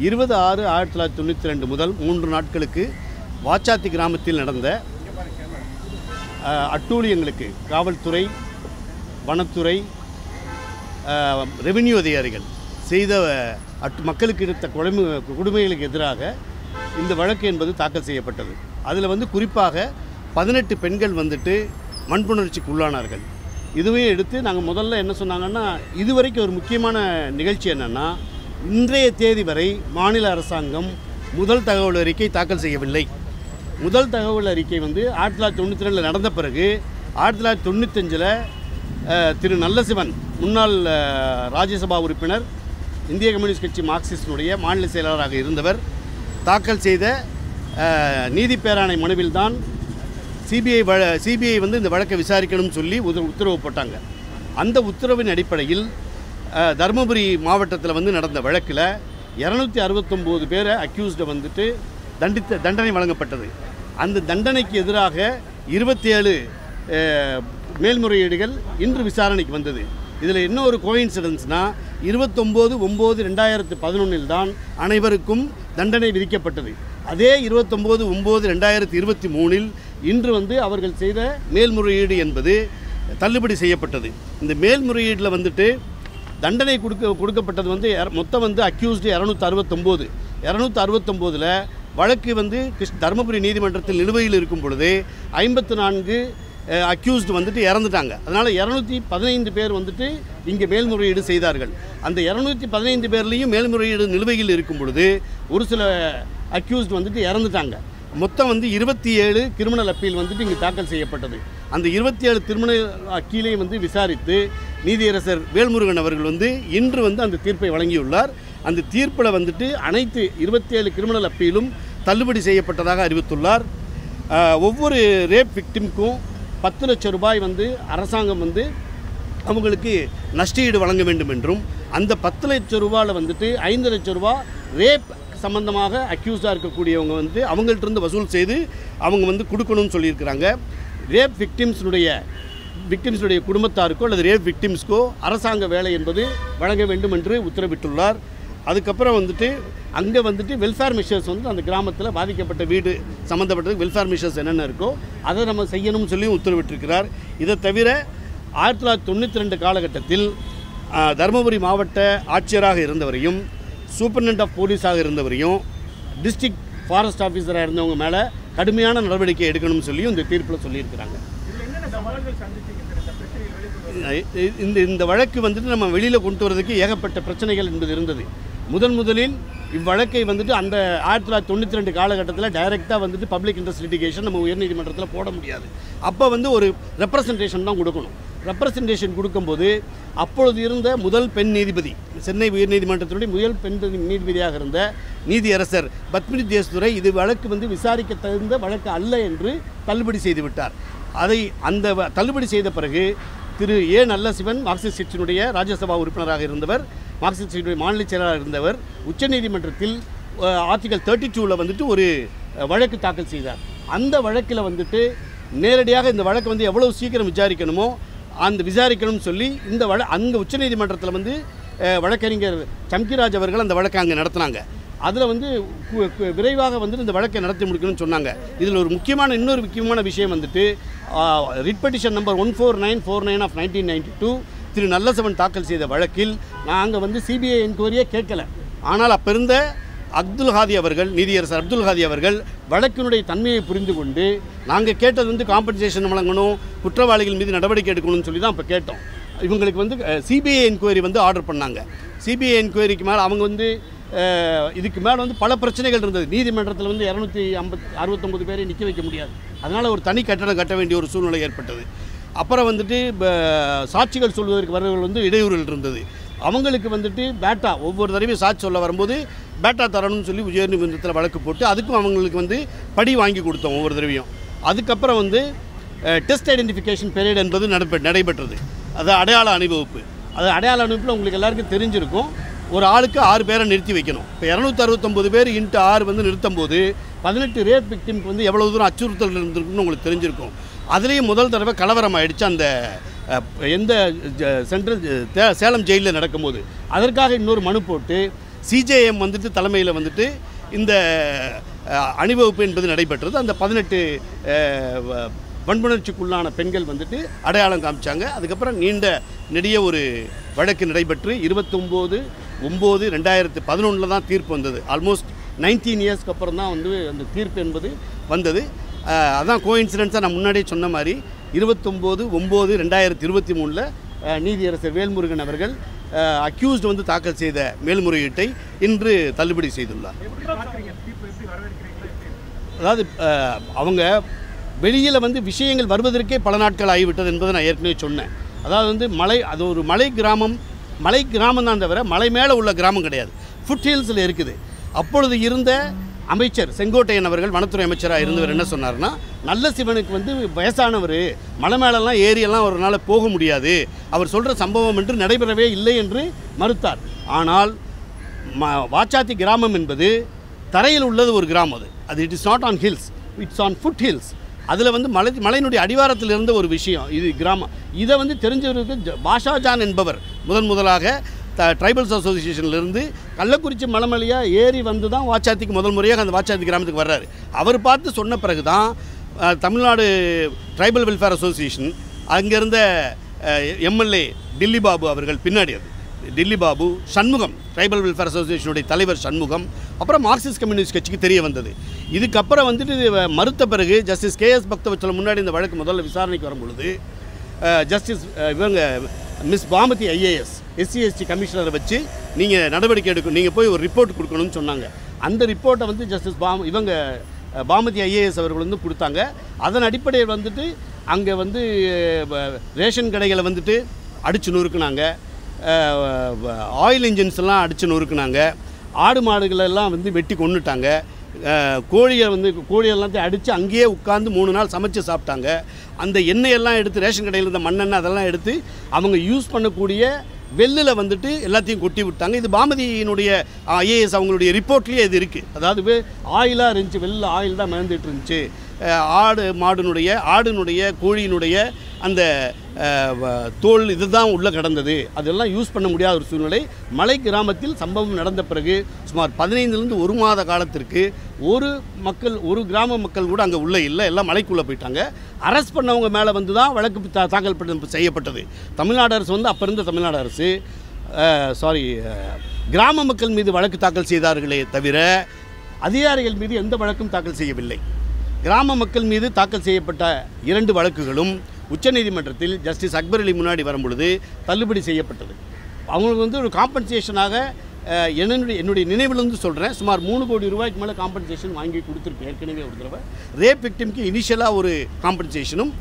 இருபது ஆறு ஆயிரத்தி தொள்ளாயிரத்தி தொண்ணூற்றி ரெண்டு முதல் மூன்று நாட்களுக்கு வாச்சாத்தி கிராமத்தில் நடந்த அஹ், அட்டூழியங்களுக்கு காவல்துறை வனத்துறை அஹ், ரெவென்யூ அதிகாரிகள் செய்த அஹ், அட் மக்களுக்கு எடுத்த கொடுமை கொடுமைகளுக்கு எதிராக இந்த வழக்கு என்பது தாக்கல் செய்யப்பட்டது அதில் வந்து குறிப்பாக பதினெட்டு பெண்கள் வந்துட்டு வன்புணர்ச்சிக்கு உள்ளானார்கள் இதுவையும் எடுத்து நாங்கள் முதல்ல என்ன சொன்னாங்கன்னா இதுவரைக்கும் ஒரு முக்கியமான நிகழ்ச்சி என்னென்னா இன்றைய தேதி வரை மாநில அரசாங்கம் முதல் தகவல் அறிக்கை தாக்கல் செய்யவில்லை முதல் தகவல் அறிக்கை வந்து ஆயிரத்தி தொள்ளாயிரத்தி தொண்ணூற்றி ரெண்டில் நடந்த பிறகு ஆயிரத்தி தொள்ளாயிரத்தி தொண்ணூத்தஞ்சில் திரு நல்லசிவன் முன்னாள் அஹ், ராஜ்யசபா உறுப்பினர் இந்திய கம்யூனிஸ்ட் கட்சி மார்க்சிஸ்டினுடைய மாநில செயலாளராக இருந்தவர் தாக்கல் செய்த அஹ், நீதி பேராணை மனுவில் தான் சிபிஐ வழ சிபிஐ வந்து இந்த வழக்கை விசாரிக்கணும்னு சொல்லி உத உத்தரவு போட்டாங்க அந்த உத்தரவின் அடிப்படையில் அஹ், தருமபுரி மாவட்டத்தில் வந்து நடந்த வழக்கில் இரநூத்தி அறுபத்தொம்போது பேரை அக்யூஸ்டை வந்துட்டு தண்டித்த தண்டனை வழங்கப்பட்டது அந்த தண்டனைக்கு எதிராக இருபத்தேழு மேல்முறையீடுகள் இன்று விசாரணைக்கு வந்தது இதில் என்ன ஒரு கோயின்சிடன்ஸ்னால் இருபத்தொம்போது ஒம்பது ரெண்டாயிரத்து பதினொன்றில் தான் அனைவருக்கும் தண்டனை விதிக்கப்பட்டது அதே இருபத்தொம்போது ஒம்பது ரெண்டாயிரத்தி இருபத்தி மூணில் இன்று வந்து அவர்கள் செய்த மேல்முறையீடு என்பது தள்ளுபடி செய்யப்பட்டது இந்த மேல்முறையீடில் வந்துட்டு தண்டனை கொடுக்க கொடுக்கப்பட்டது வந்து இர- மொத்தம் வந்து அக்யூஸ்டு இரநூத்தி அறுபத்தொம்போது இரநூத்தி அறுபத்தொம்போதில் வழக்கு வந்து கிருஷ்ண தருமபுரி நீதிமன்றத்தில் நிலுவையில் இருக்கும் பொழுது ஐம்பத்து நான்கு அக்யூஸ்டு வந்துட்டு இறந்துட்டாங்க அதனால் இரநூத்தி பதினைந்து பேர் வந்துட்டு இங்கே மேல்முறையீடு செய்தார்கள் அந்த இரநூத்தி பதினைந்து பேர்லேயும் மேல்முறையீடு நிலுவையில் இருக்கும் பொழுது ஒரு சில அக்யூஸ்டு வந்துட்டு இறந்துட்டாங்க மொத்தம் வந்து இருபத்தி ஏழு கிரிமினல் அப்பீல் வந்துட்டு இங்கே தாக்கல் செய்யப்பட்டது அந்த இருபத்தி ஏழு கிரிமினல் அப்பீலையும் வந்து விசாரித்து நீதியரசர் வேல்முருகன் அவர்கள் வந்து இன்று வந்து அந்த தீர்ப்பை வழங்கியுள்ளார் அந்த தீர்ப்பில் வந்துட்டு அனைத்து இருபத்தி ஏழு கிரிமினல் அப்பீலும் தள்ளுபடி செய்யப்பட்டதாக அறிவித்துள்ளார் ஆஹ், ஒவ்வொரு ரேப் விக்டிம்க்கும் பத்து லட்சம் ரூபாய் வந்து அரசாங்கம் வந்து அவங்களுக்கு நஷ்டஈடு வழங்க வேண்டும் என்றும் அந்த பத்து லட்சம் ரூபாயில் வந்துட்டு ஐந்து லட்சம் ரூபா ரேப் சம்பந்தமாக அக்யூஸ்டாக இருக்கக்கூடியவங்க வந்து அவங்கள்ட்ட இருந்து வசூல் செய்து அவங்க வந்து கொடுக்கணும்னு சொல்லியிருக்கிறாங்க ரேப் விக்டிம்ஸுடைய விக்டிம்ஸுடைய குடும்பத்தாருக்கோ அல்லது ரேப் விக்டிம்ஸ்க்கோ அரசாங்க வேலை என்பது வழங்க வேண்டும் என்று உத்தரவிட்டுள்ளார் அதுக்கப்புறம் வந்துட்டு அங்கே வந்துட்டு வெல்ஃபேர் மிஷர்ஸ் வந்து அந்த கிராமத்தில் பாதிக்கப்பட்ட வீடு சம்மந்தப்பட்டது வெல்ஃபேர் மிஷர்ஸ் என்னென்ன இருக்கோ அதை நம்ம செய்யணும்னு சொல்லி உத்தரவிட்டிருக்கிறார் இதை தவிர ஆயிரத்தி தொள்ளாயிரத்தி தொண்ணூற்றி ரெண்டு காலகட்டத்தில் ஆ, தருமபுரி மாவட்ட ஆட்சியராக இருந்தவரையும் சூப்பர்டென்ட் ஆஃப் போலீஸாக இருந்தவரையும் டிஸ்ட்ரிக்ட் ஃபாரஸ்ட் ஆஃபீஸராக இருந்தவங்க மேலே கடுமையான நடவடிக்கை எடுக்கணும்னு சொல்லியும் இந்த தீர்ப்பில் சொல்லியிருக்கிறாங்க இ- இந்த இந்த வழக்கு வந்துட்டு நம்ம வெளியில் கொண்டு வரதுக்கு ஏகப்பட்ட பிரச்சனைகள் என்பது இருந்தது முதன் முதலில் இவ்வழக்கை வந்துட்டு அந்த ஆயிரத்தி தொள்ளாயிரத்தி தொண்ணூற்றி ரெண்டு காலகட்டத்தில் டைரெக்டாக வந்துட்டு பப்ளிக் இன்ட்ரெஸ்ட் லிட்டிகேஷன் நம்ம உயர்நீதிமன்றத்தில் போட முடியாது அப்போ வந்து ஒரு ரெப்ரசன்டேஷன் தான் கொடுக்கணும் ரெப்ரசன்டேஷன் கொடுக்கும்போது அப்பொழுது இருந்த முதல் பெண் நீதிபதி சென்னை உயர்நீதிமன்றத்தினுடைய முதல் பெண் நீதிபதியாக இருந்த நீதியரசர் பத்மினி தேஸ்துரை இது வழக்கு வந்து விசாரிக்க தகுந்த வழக்கு அல்ல என்று தள்ளுபடி செய்து விட்டார் அதை அந்த வ- தள்ளுபடி செய்த பிறகு திரு ஏ நல்லசிவன் மார்க்சிஸ்ட் கட்சியினுடைய ராஜ்யசபா உறுப்பினராக இருந்தவர் மார்க்சிஸ்ட் கட்சியினுடைய மாநில செயலாளராக இருந்தவர் உச்சநீதிமன்றத்தில் ஆர்டிகல் தேர்ட்டி டூவில் வந்துட்டு ஒரு அஹ், வழக்கு தாக்கல் செய்தார் அந்த வழக்கில் வந்துட்டு நேரடியாக இந்த வழக்கு வந்து எவ்வளவு சீக்கிரம் விசாரிக்கணுமோ அந்த விசாரிக்கணும்னு சொல்லி இந்த வழ அங்கே உச்சநீதிமன்றத்தில் வந்து அஹ், வழக்கறிஞர் சம்கிராஜ் அவர்கள் அந்த வழக்கை அங்கே நடத்தினாங்க அதில் வந்து கு- கு- விரைவாக வந்துட்டு இந்த வழக்கை நடத்தி முடிக்கணும்னு சொன்னாங்க இதில் ஒரு முக்கியமான இன்னொரு முக்கியமான விஷயம் வந்துட்டு writ petition number one four nine four nine of nineteen ninety two Thiru Nallasavan தாக்கல் செய்த வழக்கில் நாங்கள் வந்து சிபிஐ என்கொயரியே கேட்கல ஆனால் அப்போ இருந்த அப்துல் ஹாதி அவர்கள் நீதியரசர் அப்துல் ஹாதி அவர்கள் வழக்கினுடைய தன்மையை புரிந்து கொண்டு நாங்கள் கேட்டது வந்து காம்பன்சேஷன் வழங்கணும் குற்றவாளிகள் மீது நடவடிக்கை எடுக்கணும்னு சொல்லி தான் இப்போ கேட்டோம் இவங்களுக்கு வந்து சிபிஐ என்கொயரி வந்து ஆர்டர் பண்ணாங்க சிபிஐ என்கொயரிக்கு மேலே அவங்க வந்து அஹ், இதுக்கு மேலே வந்து பல பிரச்சனைகள் இருந்தது நீதிமன்றத்தில் வந்து இரநூத்தி ஐம்பத் அறுபத்தொம்பது பேரை நிற்க வைக்க முடியாது அதனால் ஒரு தனி கட்டடம் கட்ட வேண்டிய ஒரு சூழ்நிலை ஏற்பட்டது அப்புறம் வந்துட்டு ப- சாட்சிகள் சொல்வதற்கு வரவர்கள் வந்து இடையூறுகள் இருந்தது அவங்களுக்கு வந்துட்டு பேட்டா ஒவ்வொரு தடவையும் சாட்சி சொல்ல வரும்போது பேட்டா தரணும்னு சொல்லி உயர்நீதிமன்றத்தில் வழக்கு போட்டு அதுக்கும் அவங்களுக்கு வந்து படி வாங்கி கொடுத்தோம் ஒவ்வொரு தடவையும் அதுக்கப்புறம் வந்து டெஸ்ட் ஐடென்டிஃபிகேஷன் பீரியட் என்பது நடைபெ நடைபெற்றது அது அடையாள அணிவகுப்பு அது அடையாள அணிவகுப்பில் உங்களுக்கு எல்லாருக்கும் தெரிஞ்சிருக்கும் ஒரு ஆளுக்கு ஆறு பேரை நிறுத்தி வைக்கணும் இப்போ இரநூத்தி அறுபத்தொம்பது பேர் இன்ட்டு ஆறு வந்து நிறுத்தும் போது பதினெட்டு ரேப் விக்டிம்க்கு வந்து எவ்வளவு தூரம் அச்சுறுத்தல் இருந்திருக்குன்னு உங்களுக்கு தெரிஞ்சிருக்கும் அதுலேயும் முதல் தடவை கலவரம் ஆயிடுச்சு அந்த அஹ், எந்த ஜ- சென்ட்ரல் ஜ- தே- சேலம் ஜெயிலில் நடக்கும்போது அதற்காக இன்னொரு மனு போட்டு சிஜேஎம் வந்துட்டு தலைமையில் வந்துட்டு இந்த அஹ், அணிவகுப்பு என்பது நடைபெற்றது அந்த பதினெட்டு வன்புணர்ச்சிக்குள்ளான பெண்கள் வந்துட்டு அடையாளம் காமிச்சாங்க அதுக்கப்புறம் நீண்ட நெடிய ஒரு வழக்கு நடைபெற்று இருபத்தொம்போது ஒம்பது ரெண்டாயிரத்து பதினொன்றில் தான் தீர்ப்பு வந்தது ஆல்மோஸ்ட் நைன்டீன் இயர்ஸ்க்கு அப்புறம் தான் வந்து அந்த தீர்ப்பு என்பது வந்தது அஹ், அதான் கோ இன்சிடென்ட்ஸாக நான் முன்னாடியே சொன்ன மாதிரி இருபத்தொம்போது ஒம்பது ரெண்டாயிரத்தி இருபத்தி மூணில் நீதியரசர் வேல்முருகன் அவர்கள் அக்யூஸ்ட் வந்து தாக்கல் செய்த மேல்முறையீட்டை இன்று தள்ளுபடி செய்துள்ளார் அதாவது அஹ், அவங்க வெளியில் வந்து விஷயங்கள் வருவதற்கே பல நாட்கள் ஆகிவிட்டது என்பதை நான் ஏற்கனவே சொன்னேன் அதாவது வந்து மலை அது ஒரு மலை கிராமம் மலை கிராமம் தான் தவிர மலை மேலே உள்ள கிராமம் கிடையாது ஃபுட் ஹில்ஸில் இருக்குது அப்பொழுது இருந்த அமைச்சர் செங்கோட்டையன் அவர்கள் வனத்துறை அமைச்சராக இருந்தவர் என்ன சொன்னார்னா நல்ல சிவனுக்கு வந்து வயசானவர் மலை மேலெல்லாம் ஏரியெல்லாம் ஒரு நாள் போக முடியாது அவர் சொல்கிற சம்பவம் என்று நடைபெறவே இல்லை என்று மறுத்தார் ஆனால் ம வாச்சாத்தி கிராமம் என்பது தரையில் உள்ளது ஒரு கிராமம் அது அது it is not on hills it's on foothills அதில் வந்து மலை மலையினுடைய அடிவாரத்தில் இருந்த ஒரு விஷயம் இது கிராமம் இதை வந்து தெரிஞ்சவருக்கு ஜ- பாஷா ஜான் என்பவர் முதன் முதலாக த ட்ரைபல்ஸ் அசோசியேஷன்லேருந்து கள்ளக்குறிச்சி மலைமலையாக ஏறி வந்து தான் வாச்சாத்திக்கு முதல் முறையாக அந்த வாச்சாத்தி கிராமத்துக்கு வர்றாரு அவர் பார்த்து சொன்ன பிறகு தான் அஹ், தமிழ்நாடு ட்ரைபல் வெல்ஃபேர் அசோசியேஷன் அங்கே இருந்த எம்எல்ஏ டில்லி பாபு அவர்கள் பின்னாடி அது டில்லி பாபு சண்முகம் ட்ரைபல் வெல்ஃபேர் அசோசியேஷனுடைய தலைவர் சண்முகம் அப்புறம் மார்க்சிஸ்ட் கம்யூனிஸ்ட் கட்சிக்கு தெரிய வந்தது இதுக்கப்புறம் வந்துட்டு இது மறுத்த பிறகு ஜஸ்டிஸ் கேஎஸ் பக்தவச்சலம் முன்னாடி இந்த வழக்கு முதல்ல விசாரணைக்கு வரும் பொழுது அஹ், ஜஸ்டிஸ் அஹ், இவங்க miss Bamathi IAS SC ST கமிஷனரை வச்சு நீங்கள் நடவடிக்கை எடுக்கணும் நீங்கள் போய் ஒரு ரிப்போர்ட் கொடுக்கணும்னு சொன்னாங்க அந்த ரிப்போர்ட்டை வந்து ஜஸ்டிஸ் பாம் இவங்க அஹ், பாமதி ஐஏஎஸ் அவர்கள் வந்து கொடுத்தாங்க அதன் அடிப்படையில் வந்துட்டு அங்கே வந்து அஹ், ரேஷன் கடைகளை வந்துட்டு அடித்து நொறுக்குனாங்க ஆயில் இன்ஜின்ஸ் எல்லாம் அடித்து நொறுக்குனாங்க ஆடு மாடுகளை எல்லாம் வந்து வெட்டி கொன்னுட்டாங்க அஹ், கோழியை வந்து கோழி எல்லாத்தையும் அடித்து அங்கேயே உட்காந்து மூணு நாள் சமைச்சு சாப்பிட்டாங்க அந்த எண்ணெயெல்லாம் எடுத்து ரேஷன் கடையில் இருந்த மண்ணெண்ணெய் அதெல்லாம் எடுத்து அவங்க யூஸ் பண்ணக்கூடிய வெள்ளில் வந்துட்டு எல்லாத்தையும் கொட்டி விட்டாங்க இது பாமதியினுடைய ஐஏஎஸ் அவங்களுடைய ரிப்போர்ட்லேயே இது இருக்குது அதாவது ஆயிலாக இருந்துச்சு வெள்ளை ஆயில் தான் மிதந்துட்டு இருந்துச்சு அஹ், ஆடு மாடுனுடைய ஆடுனுடைய கோழியினுடைய அந்த அஹ், வ- தோல் இதுதான் உள்ளே கிடந்தது அதெல்லாம் யூஸ் பண்ண முடியாத ஒரு சூழ்நிலை மலை கிராமத்தில் சம்பவம் நடந்த பிறகு சுமார் பதினைந்துலேருந்து ஒரு மாத காலத்திற்கு ஒரு மக்கள் ஒரு கிராம மக்கள் கூட அங்கே உள்ளே இல்லை எல்லாம் மலைக்குள்ளே போயிட்டாங்க அரெஸ்ட் பண்ணவங்க மேலே வந்து தான் வழக்கு தா- தாக்கல் பண்ண செய்யப்பட்டது தமிழ்நாடு அரசு வந்து அப்போ இருந்த தமிழ்நாடு அரசு சாரி கிராம மக்கள் மீது வழக்கு தாக்கல் செய்தார்களே தவிர அதிகாரிகள் மீது எந்த வழக்கும் தாக்கல் செய்யவில்லை கிராம மக்கள் மீது தாக்கல் செய்யப்பட்ட இரண்டு வழக்குகளும் உச்சநீதிமன்றத்தில் ஜஸ்டிஸ் அக்பர் அலி முன்னாடி வரும்பொழுது தள்ளுபடி செய்யப்பட்டது அவங்களுக்கு வந்து ஒரு காம்பன்சேஷனாக அஹ், என்னுடைய என்னுடைய நினைவிலிருந்து சொல்கிறேன் சுமார் மூணு கோடி ரூபாய்க்கு மேலே காம்பன்சேஷன் வாங்கி கொடுத்துருக்கு ஏற்கனவே ஒரு தடவை ரேப் விக்டிம்க்கு இனிஷியலாக ஒரு காம்பன்சேஷனும்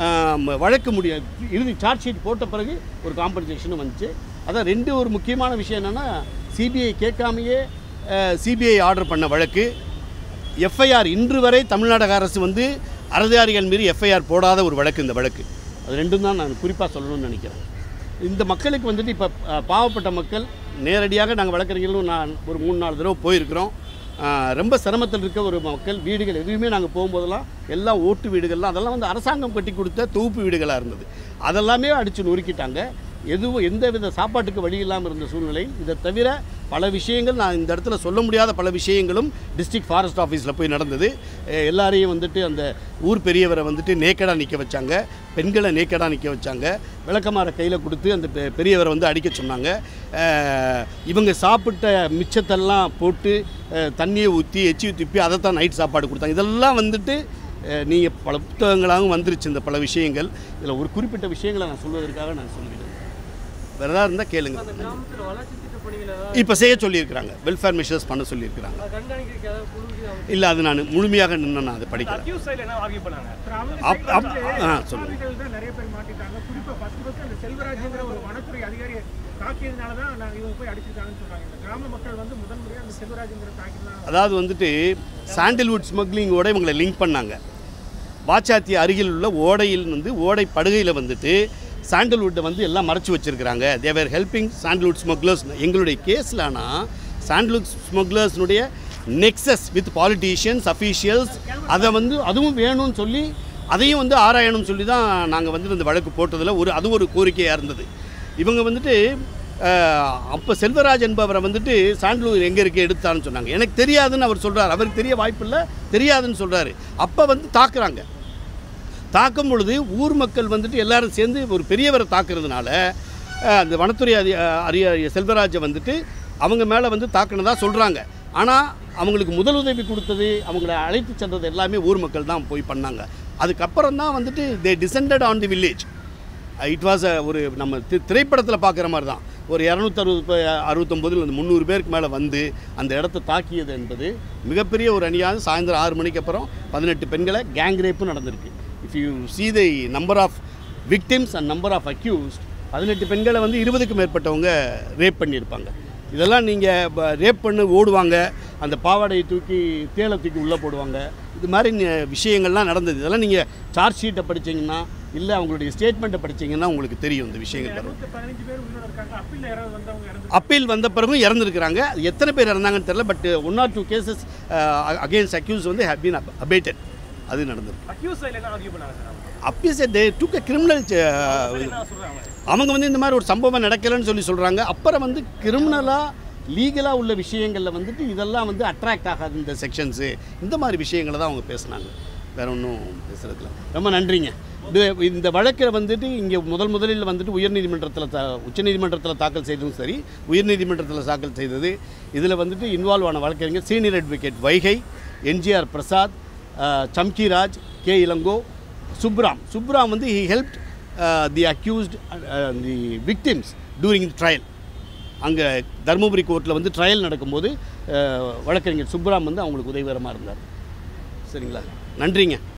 வழக்கு முடிய இறுதி சார்ஜ் ஷீட் போட்ட பிறகு ஒரு காம்பன்சேஷனும் வந்துச்சு அதான் ரெண்டு ஒரு முக்கியமான விஷயம் என்னென்னா சிபிஐ கேட்காமையே சிபிஐ ஆர்டர் பண்ண வழக்கு எஃப்ஐஆர் இன்று வரை தமிழ்நாடு அரசு வந்து அரதிகாரிகள் மீறி எஃப்ஐஆர் போடாத ஒரு வழக்கு இந்த வழக்கு அது ரெண்டும் தான் நான் குறிப்பாக சொல்லணும்னு நினைக்கிறேன் இந்த மக்களுக்கு வந்துட்டு இப்போ பாவப்பட்ட மக்கள் நேரடியாக நாங்கள் வழக்கறிஞர்களும் நான் ஒரு மூணு நாலு தடவை போயிருக்கிறோம் அஹ், ரொம்ப சிரமத்தில் இருக்க ஒரு மக்கள் வீடுகள் எதுவுமே நாங்கள் போகும்போதெல்லாம் எல்லாம் ஓட்டு வீடுகள்லாம் அதெல்லாம் வந்து அரசாங்கம் கட்டி கொடுத்த தொகுப்பு வீடுகளாக இருந்தது அதெல்லாமே அடித்து நொறுக்கிட்டாங்க எதுவும் எந்த வித சாப்பாட்டுக்கு வழி இல்லாமல் இருந்த சூழ்நிலை இதை தவிர பல விஷயங்கள் நான் இந்த இடத்துல சொல்ல முடியாத பல விஷயங்களும் டிஸ்ட்ரிக்ட் ஃபாரஸ்ட் ஆஃபீஸில் போய் நடந்தது அஹ் எல்லாரையும் வந்துட்டு அந்த ஊர் பெரியவரை வந்துட்டு நேக்கடாக நிற்க வச்சாங்க பெண்களை நேக்கடாக நிற்க வச்சாங்க விளக்கமாற கையில் கொடுத்து அந்த பெ- பெரியவரை வந்து அடிக்க சொன்னாங்க அஹ் இவங்க சாப்பிட்ட மிச்சத்தெல்லாம் போட்டு அஹ் தண்ணியை ஊற்றி எச்சி துப்பி அதை தான் நைட் சாப்பாடு கொடுத்தாங்க இதெல்லாம் வந்துட்டு நீங்கள் பல புத்தகங்களாகவும் வந்துருச்சு இந்த பல விஷயங்கள் இதில் ஒரு குறிப்பிட்ட விஷயங்களை நான் சொல்வதற்காக நான் சொல்கிறேன் வேறு ஏதாவது இருந்தால் கேளுங்க அந்த கிராமத்தில் வளர்ச்சி திட்ட பணிகளை இப்போ செய்ய சொல்லியிருக்கிறாங்க வெல்ஃபேர் மெஷர்ஸ் பண்ண சொல்லியிருக்கிறாங்க கண்காணிக்கிறதுக்கு ஏதாவது குழு கீழு அமைச்சு இல்லை அது நான் முழுமையாக நின்று நான் அதை படிக்கிறேன் அக்யூஸ் சைடில் என்ன ஆர்கியூ பண்ணாங்க அப் அப் ஆ சொல்லுங்கள் ஆதிகள் தான் நிறைய பேர் மாட்டிட்டாங்க குறிப்பா ஃபர்ஸ்ட் ஃபர்ஸ்ட் அந்த செல்வராஜ்ங்கிற ஒரு வனத்துறை அதிகாரியை தாக்கியதுனால தான் நாங்க இவங்க போய் அடிச்சிருக்காங்கன்னு சொல்றாங்க இந்த கிராம மக்கள் வந்து முதன் முறையா அந்த செல்வராஜ்ங்கிற தாக்கிதான் அதாவது வந்துட்டு சாண்டில்வுட் ஸ்மக்லிங்கோட இவங்களை லிங்க் பண்ணாங்க வாச்சாத்தி அருகில் உள்ள ஓடையில் வந்து ஓடை படுகையில் வந்துட்டு சாண்டில்வுட்டை வந்து எல்லாம் மறைச்சு வச்சிருக்கிறாங்க தேவர் ஹெல்பிங் சாண்டில்வுட் ஸ்மக்லர்ஸ் எங்களுடைய கேஸில் ஆனால் சாண்டில்வுட் ஸ்மக்லர்ஸ்னுடைய நெக்ஸஸ் வித் பாலிட்டிஷியன்ஸ் அஃபீஷியல்ஸ் அதை வந்து அதுவும் வேணும்னு சொல்லி அதையும் வந்து ஆராயணும்னு சொல்லி தான் நாங்கள் வந்து இந்த வழக்கு போட்டதில் ஒரு அது ஒரு கோரிக்கையாக இருந்தது இவங்க வந்துட்டு அப்போ செல்வராஜ் என்பவரை வந்துட்டு சாண்டலூர் எங்கே இருக்கு எடுத்தான்னு சொன்னாங்க எனக்கு தெரியாதுன்னு அவர் சொல்கிறார் அவருக்கு தெரிய வாய்ப்பில்லை தெரியாதுன்னு சொல்கிறாரு அப்போ வந்து தாக்குறாங்க தாக்கும் பொழுது ஊர் மக்கள் வந்துட்டு எல்லாரும் சேர்ந்து ஒரு பெரியவரை தாக்குறதுனால அஹ், அந்த வனத்துறை அதி அரிய செல்வராஜை வந்துட்டு அவங்க மேலே வந்து தாக்குனதா சொல்கிறாங்க ஆனால் அவங்களுக்கு முதலுதவி கொடுத்தது அவங்கள அழைத்து சென்றது எல்லாமே ஊர் மக்கள் தான் போய் பண்ணாங்க அதுக்கப்புறம் தான் வந்துட்டு they descended on the village it was ஒரு நம்ம தி- திரைப்படத்தில் பார்க்குற மாதிரி தான் ஒரு இரநூத்தறுபது அறுபத்தொம்போதில் அந்த முந்நூறு பேருக்கு மேலே வந்து அந்த இடத்த தாக்கியது என்பது மிகப்பெரிய ஒரு அணியாக சாயந்தரம் ஆறு மணிக்கு அப்புறம் பதினெட்டு பெண்களை கேங் ரேப்பும் நடந்திருக்கு if you see the number of victims and number of accused பதினெட்டு பெண்களை வந்து இருபதுக்கும் மேற்பட்டவங்க ரேப் பண்ணியிருப்பாங்க இதெல்லாம் நீங்கள் ரேப் பண்ணி ஓடுவாங்க அந்த பாவாடையை தூக்கி தேலை தூக்கி உள்ளே போடுவாங்க இது மாதிரி நி- விஷயங்கள்லாம் நடந்தது இதெல்லாம் நீங்கள் சார்ஜ் ஷீட்டை படிச்சீங்கன்னா இல்லை அவங்களுடைய ஸ்டேட்மெண்ட்டை படிச்சீங்கன்னா உங்களுக்கு தெரியும் இந்த விஷயங்கள் தரும் இரநூத்தி பதினஞ்சு பேர் உயிரோட இருக்காங்க அப்பீல் யாராவது வந்தவங்க இறந்து அப்பீல் வந்த பிறகும் இறந்துருக்கிறாங்க அது எத்தனை பேர் இறந்தாங்கன்னு தெரியல but one or two cases against accused வந்து ஹேவ் பீன் அபேட்டட் அது நடந்திருக்கு அக்யூஸ் சைடில் என்ன ஆர்கியூ பண்ணாங்க சார் அவங்க? அப்பீஸ் தே டுக் அ கிரிமினல் என்ன சொல்றாங்க அவங்க வந்து இந்த மாதிரி ஒரு சம்பவம் நடக்கலைன்னு சொல்லி சொல்கிறாங்க அப்புறம் வந்து கிரிமினலாக லீகலாக உள்ள விஷயங்களில் வந்துட்டு இதெல்லாம் வந்து அட்ராக்ட் ஆகாது இந்த செக்ஷன்ஸு இந்த மாதிரி விஷயங்களை தான் அவங்க பேசுனாங்க வேற ஒன்றும் பேசுறதுல ரொம்ப நன்றிங்க இது இந்த வழக்கில் வந்துட்டு இங்கே முதல் முதலில் வந்துட்டு உயர்நீதிமன்றத்தில் தா உச்சநீதிமன்றத்தில் தாக்கல் செய்ததும் சரி உயர்நீதிமன்றத்தில் தாக்கல் செய்தது இதில் வந்துட்டு இன்வால்வ் ஆன வழக்கறிஞர் senior advocate Vaigai NGR Prasad ah, சம்கிராஜ் கே இளங்கோ சுப்ராம் சுப்ராம் வந்து he help the accused the victims during trial அங்கே தருமபுரி கோர்ட்டில் வந்து ட்ரையல் நடக்கும்போது அஹ், வழக்கறிஞர் சுப்ராம் வந்து அவங்களுக்கு உதவிகரமாக இருந்தார் சரிங்களா நன்றிங்க